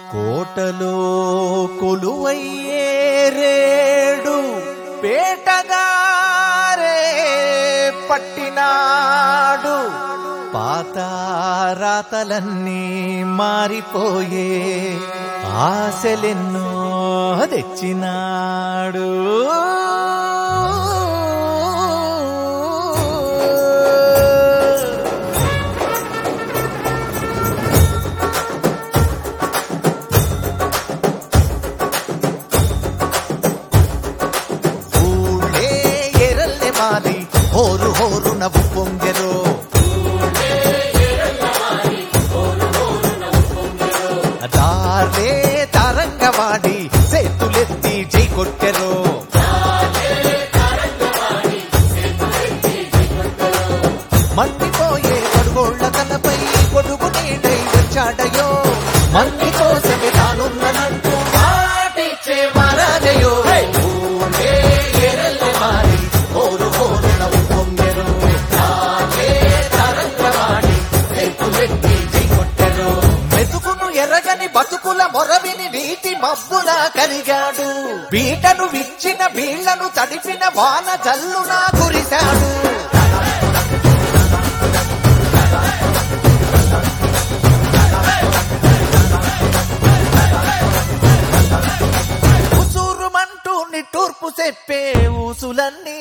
కోటలో కొలువయ్యే రేడు పేటగారే పట్టినాడు పాత రాతలన్నీ మారిపోయే ఆశలెన్నో తెచ్చినాడు ఊళ్ళే ఎరల్లె మారి హోరు హోరు నవ్వు పొంగెరు దారే తరంగవాడి చేతులెత్తి జై కొట్టెరు మండిపోయే పడుగోళ్ల తలపై కొడుకు నీడై వచ్చాడయో మంది కోసమే తానున్నట్టు మాటిచ్చే మహారాజయో ఊరే ఎరల్లె మారి హోరు హోరు నవ్వు పొంగెరు దారే తరంగవాడి చేతులెత్తి జై కొట్టెరు మెతుకును ఎరగని బతుకుల మొరవిని నీటి మబ్బుల కలిగాడు బీటను విచ్చిన బీళ్లను తడిపిన వాన జల్లున కురిశాడు ఉసూరుమంటూ నిట్టూర్పు చెప్పే ఊసులన్నీ